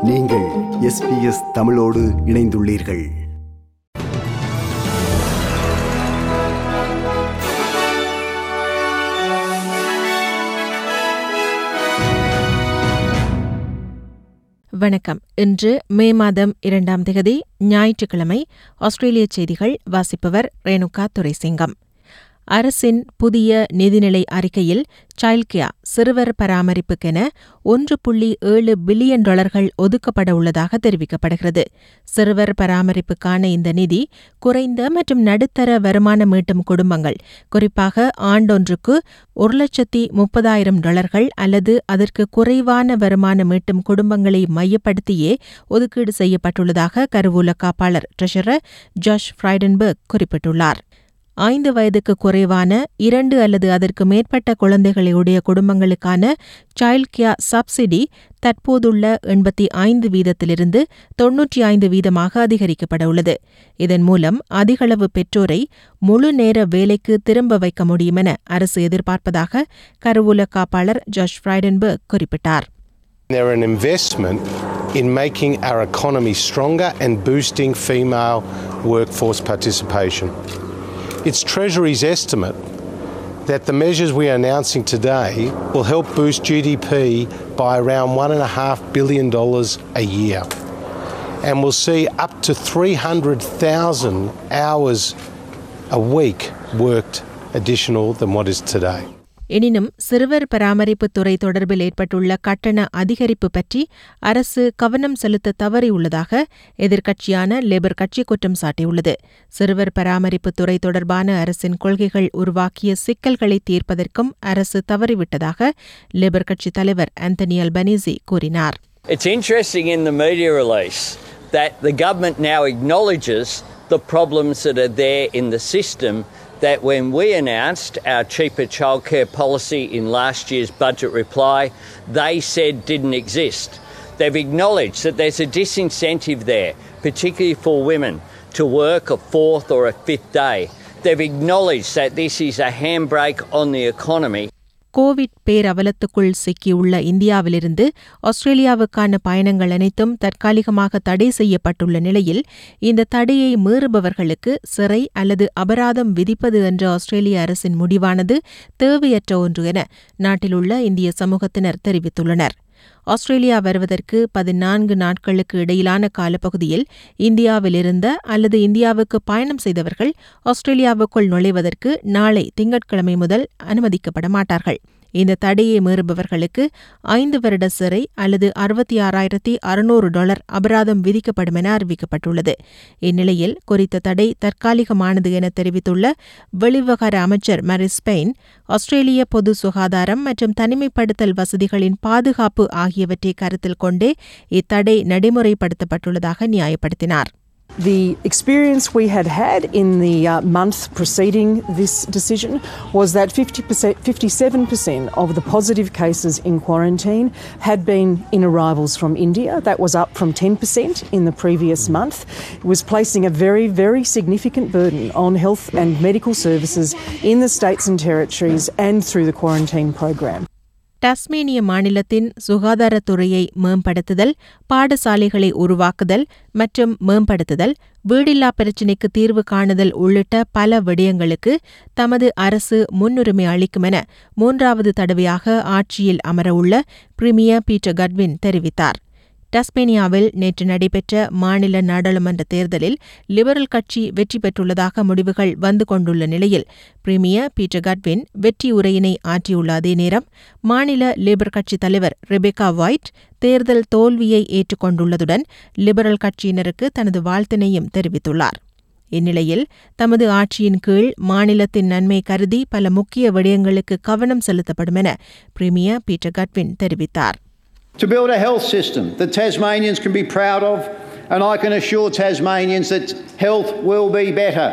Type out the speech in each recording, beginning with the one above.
நீங்கள் எஸ்பிஎஸ் தமிழோடு இணைந்துள்ளீர்கள் வணக்கம் இன்று மே மாதம் இரண்டாம் திகதி ஞாயிற்றுக்கிழமை ஆஸ்திரேலிய செய்திகள் வாசிப்பவர் ரேணுகா துரைசிங்கம் அரசின் புதிய நிதிநிலை அறிக்கையில் சைல்ட் கேர் சிறுவர் பராமரிப்புக்கென ஒன்று புள்ளி ஏழு பில்லியன் டாலர்கள் ஒதுக்கப்பட உள்ளதாக தெரிவிக்கப்படுகிறது சிறுவர் பராமரிப்புக்கான இந்த நிதி குறைந்த மற்றும் நடுத்தர வருமானம் ஈட்டும் குடும்பங்கள் குறிப்பாக ஆண்டொன்றுக்கு ஒரு லட்சத்தி முப்பதாயிரம் டாலர்கள் அல்லது அதற்கு குறைவான வருமானம் ஈட்டும் குடும்பங்களை மையப்படுத்தியே ஒதுக்கீடு செய்யப்பட்டுள்ளதாக கருவூல காப்பாளர் ட்ரெஷரர் ஜாஷ் ஃப்ரைடன்பர்க் குறிப்பிட்டுள்ளார் ஐந்து வயதுக்கு குறைவான இரண்டு அல்லது அதற்கு மேற்பட்ட குழந்தைகளை உடைய குடும்பங்களுக்கான சைல்ட் கேர் சப்சிடி தற்போதுள்ள எண்பத்தி ஐந்து வீதத்திலிருந்து தொன்னூற்றி ஐந்து வீதமாக அதிகரிக்கப்பட உள்ளது இதன் மூலம் அதிகளவு பெற்றோரை முழு நேர வேலைக்கு திரும்ப வைக்க முடியும் என அரசு எதிர்பார்ப்பதாக கருவூல காப்பாளர் ஜாஷ் ஃப்ரைடன்பர்க் குறிப்பிட்டார் They're an investment in making our economy stronger and boosting female workforce participation. It's Treasury's estimate that the measures we are announcing today will help boost GDP by around $1.5 billion a year. And we'll see up to 300,000 hours a week worked additional than what is today. எனினும் சிறுவர் பராமரிப்பு துறை தொடர்பில் ஏற்பட்டுள்ள கட்டண அதிகரிப்பு பற்றி அரசு கவனம் செலுத்த தவறியுள்ளதாக எதிர்க்கட்சியான லேபர் கட்சி குற்றம் சாட்டியுள்ளது சிறுவர் பராமரிப்பு துறை தொடர்பான அரசின் கொள்கைகள் உருவாக்கிய சிக்கல்களை தீர்ப்பதற்கும் அரசு தவறிவிட்டதாக லேபர் கட்சி தலைவர் ஆந்தனி அல்பனீசி கூறினார் It's interesting in the media release that the government now acknowledges the problems that are there in the system that when we announced our cheaper childcare policy in last year's budget reply, they said didn't exist. They've acknowledged that there's a disincentive there, particularly for women, to work a fourth or a fifth day. They've acknowledged that this is a handbrake on the economy. Covid பேரவலத்துக்குள் சிக்கியுள்ள இந்தியாவிலிருந்து ஆஸ்திரேலியாவுக்கான பயணங்கள் அனைத்தும் தற்காலிகமாக தடை செய்யப்பட்டுள்ள நிலையில் இந்த தடையை மீறுபவர்களுக்கு சிறை அல்லது அபராதம் விதிப்பது என்ற ஆஸ்திரேலிய அரசின் முடிவானது தேவையற்ற ஒன்று என நாட்டிலுள்ள இந்திய சமூகத்தினர் தெரிவித்துள்ளனர் ஆஸ்திரேலியா வருவதற்கு பதினான்கு நாட்களுக்கு இடையிலான காலப்பகுதியில் இந்தியாவிலிருந்த அல்லது இந்தியாவுக்கு பயணம் செய்தவர்கள் ஆஸ்திரேலியாவுக்குள் நுழைவதற்கு நாளை திங்கட்கிழமை முதல் அனுமதிக்கப்பட மாட்டார்கள் இந்த தடையை மீறுபவர்களுக்கு ஐந்து வருட சிறை அல்லது அறுபத்தி ஆறாயிரத்தி அறுநூறு டாலர் அபராதம் விதிக்கப்படும் என அறிவிக்கப்பட்டுள்ளது இந்நிலையில் குறித்த தடை தற்காலிகமானது என தெரிவித்துள்ள வெளிவிவகார அமைச்சர் மரிஸ் ஸ்பெயின் ஆஸ்திரேலிய பொது சுகாதாரம் மற்றும் தனிமைப்படுத்தல் வசதிகளின் பாதுகாப்பு ஆகியவற்றை கருத்தில் கொண்டே இத்தடை நடைமுறைப்படுத்தப்பட்டுள்ளதாக நியாயப்படுத்தினார் The experience we had had in the uh, month preceding this decision was that 50%, 57% of the positive cases in quarantine had been in arrivals from India. That was up from 10% in the previous month. It was placing a very, very significant burden on health and medical services in the states and territories and through the quarantine program. டாஸ்மேனிய மாநிலத்தின் சுகாதாரத்துறையை மேம்படுத்துதல் பாடசாலைகளை உருவாக்குதல் மற்றும் மேம்படுத்துதல் வீடில்லா பிரச்சினைக்கு தீர்வு காணுதல் உள்ளிட்ட பல விடயங்களுக்கு தமது அரசு முன்னுரிமை அளிக்கும் என மூன்றாவது தடவையாக ஆட்சியில் அமரவுள்ள பிரிமியர் பீட்டர் கட்வின் தெரிவித்தார் டஸ்மேனியாவில் நேற்று நடைபெற்ற மாநில நாடாளுமன்ற தேர்தலில் லிபரல் கட்சி வெற்றி பெற்றுள்ளதாக முடிவுகள் வந்து கொண்டுள்ள நிலையில் பிரிமியர் பீட்டர் கட்வின் வெற்றி உரையினை ஆற்றியுள்ள அதே நேரம் மாநில லேபர் கட்சி தலைவர் ரெபேகா ஒயிட் தேர்தல் தோல்வியை ஏற்றுக்கொண்டுள்ளதுடன் லிபரல் கட்சியினருக்கு தனது வாழ்த்தினையும் தெரிவித்துள்ளார் இந்நிலையில் தமது ஆட்சியின் கீழ் மாநிலத்தின் நன்மை கருதி பல முக்கிய விடயங்களுக்கு கவனம் செலுத்தப்படும் என பிரிமியர் பீட்டர் கட்வின் தெரிவித்தார் to build a health system that Tasmanians can be proud of, and I can assure Tasmanians that health will be better.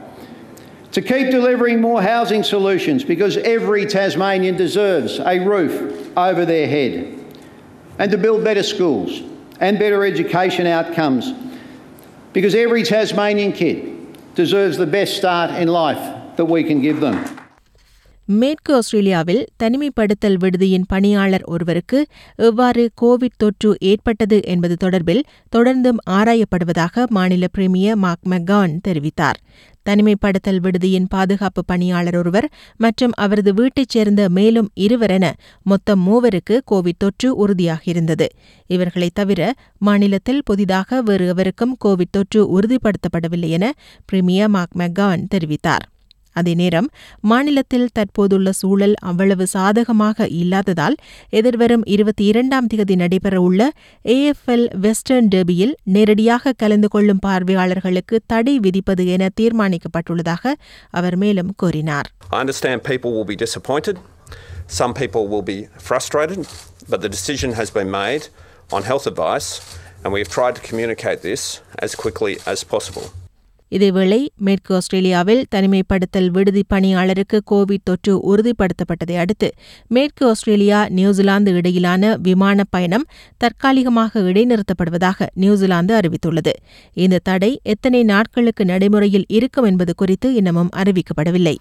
To keep delivering more housing solutions because every Tasmanian deserves a roof over their head. And to build better schools and better education outcomes because every Tasmanian kid deserves the best start in life that we can give them. மேற்கு ஆஸ்திரேலியாவில் தனிமைப்படுத்தல் விடுதியின் பணியாளர் ஒருவருக்கு எவ்வாறு Covid தொற்று ஏற்பட்டது என்பது தொடர்பில் தொடர்ந்தும் ஆராயப்படுவதாக மாநில பிரீமியர் மார்க் மெக்கான் தெரிவித்தார் தனிமைப்படுத்தல் விடுதியின் பாதுகாப்பு பணியாளர் ஒருவர் மற்றும் அவரது வீட்டைச் சேர்ந்த மேலும் இருவரென மொத்தம் மூவருக்கு கோவிட் தொற்று உறுதியாகியிருந்தது இவர்களைத் தவிர மாநிலத்தில் புதிதாக வேறு எவருக்கும் கோவிட் தொற்று உறுதிப்படுத்தப்படவில்லை என பிரீமியர் மார்க் மெக்கான் தெரிவித்தார் அதே நேரம் மாநிலத்தில் தற்போதுள்ள சூழல் அவ்வளவு சாதகமாக இல்லாததால் எதிர்வரும் இருபத்தி இரண்டாம் தேதி நடைபெறவுள்ள ஏஎஃப்எல் வெஸ்டர்ன் டெர்பியில் நேரடியாக கலந்து கொள்ளும் பார்வையாளர்களுக்கு தடை விதிப்பது என தீர்மானிக்கப்பட்டுள்ளதாக அவர் மேலும் கூறினார் I understand people will be disappointed, some people will be frustrated, but the decision has been made on health advice, and we have tried to communicate this as quickly as possible. இதேவேளை மேற்கு ஆஸ்திரேலியாவில் தனிமைப்படுத்தல் விடுதி பணியாளருக்கு Covid தொற்று உறுதிப்படுத்தப்பட்டதை அடுத்து மேற்கு Australia New Zealand இடையிலான விமான பயணம் தற்காலிகமாக இடைநிறுத்தப்படுவதாக நியூசிலாந்து அறிவித்துள்ளது இந்த தடை எத்தனை நாட்களுக்கு நடைமுறையில் இருக்கும் என்பது குறித்து இன்னமும் அறிவிக்கப்படவில்லை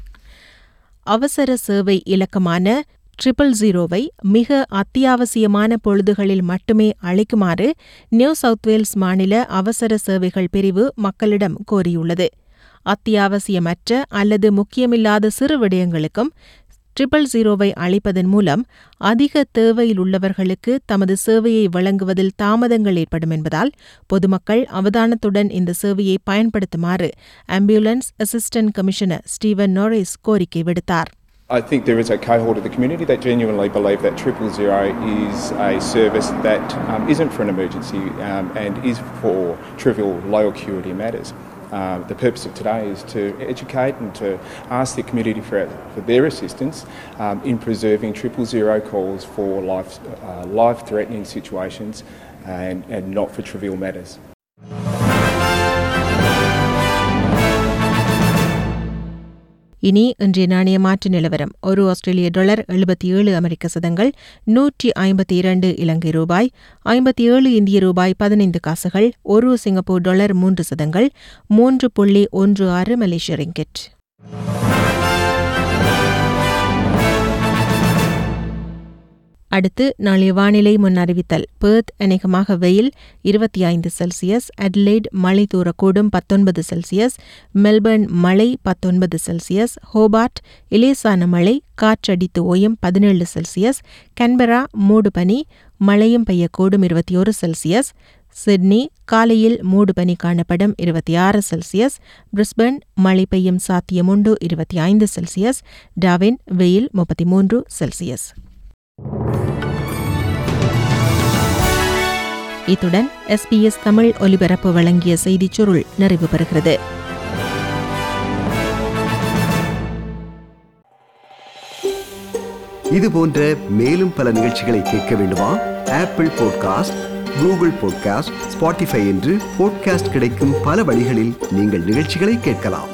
அவசர சேவை இலக்கமான ட்ரிபிள் ஜீரோவை மிக அத்தியாவசியமான பொழுதுகளில் மட்டுமே அளிக்குமாறு நியூ சவுத் வேல்ஸ் மாநில அவசர சேவைகள் பிரிவு மக்களிடம் கோரியுள்ளது அத்தியாவசியமற்ற அல்லது முக்கியமில்லாத சிறு விடயங்களுக்கும் ட்ரிபிள் ஜீரோவை அளிப்பதன் மூலம் அதிக தேவையில் உள்ளவர்களுக்கு தமது சேவையை வழங்குவதில் தாமதங்கள் ஏற்படும் என்பதால் பொதுமக்கள் அவதானத்துடன் இந்த சேவையை பயன்படுத்துமாறு ambulance assistant commissioner Steven Norris கோரிக்கை விடுத்தார் I think there is a cohort of the community that genuinely believe that triple zero is a service that um, isn't for an emergency um, and is for trivial low acuity matters. Uh, the purpose of today is to educate and to ask the community for, for their assistance um, in preserving triple zero calls for life, uh, life threatening situations and, and not for trivial matters. இனி இன்றைய நாணய மாற்று நிலவரம் ஒரு ஆஸ்திரேலிய dollar எழுபத்தி ஏழு அமெரிக்க சதங்கள் நூற்றி ஐம்பத்தி இரண்டு இலங்கை ரூபாய் ஐம்பத்தி ஏழு இந்திய ரூபாய் பதினைந்து காசுகள் ஒரு சிங்கப்பூர் டாலர் மூன்று சதங்கள் மூன்று புள்ளி ஒன்று ஆறு மலேசிய ரிங்கெட் அடுத்து நாளைய வானிலை முன் அறிவித்தல் பேர்த் அநேகமாக வெயில் இருபத்தி ஐந்து செல்சியஸ் அட்லைட் மழை தூரக்கூடும் பத்தொன்பது செல்சியஸ் மெல்பர்ன் மழை பத்தொன்பது செல்சியஸ் ஹோபார்ட் இலேசான மழை காற்றடித்து ஓயும் பதினேழு செல்சியஸ் கன்பரா மூடு பனி மழையும் பெய்யக்கூடும் இருபத்தி ஒரு செல்சியஸ் சிட்னி காலையில் மூடு பனி காணப்படும் இருபத்தி ஆறு செல்சியஸ் பிரிஸ்பன் மழை பெய்யும் சாத்தியமுண்டு இருபத்தி ஐந்து செல்சியஸ் டாவின் வெயில் முப்பத்தி மூன்று செல்சியஸ் இத்துடன் எஸ்பிஎஸ் தமிழ் ஒலிபரப்பு வழங்கிய செய்திச் சுருள் நிறைவு பெறுகிறது இது போன்ற மேலும் பல நிகழ்ச்சிகளை கேட்க வேண்டுமா Apple podcast Google podcast Spotify என்று பாட்காஸ்ட் கிடைக்கும் பல வழிகளில் நீங்கள் நிகழ்ச்சிகளை கேட்கலாம்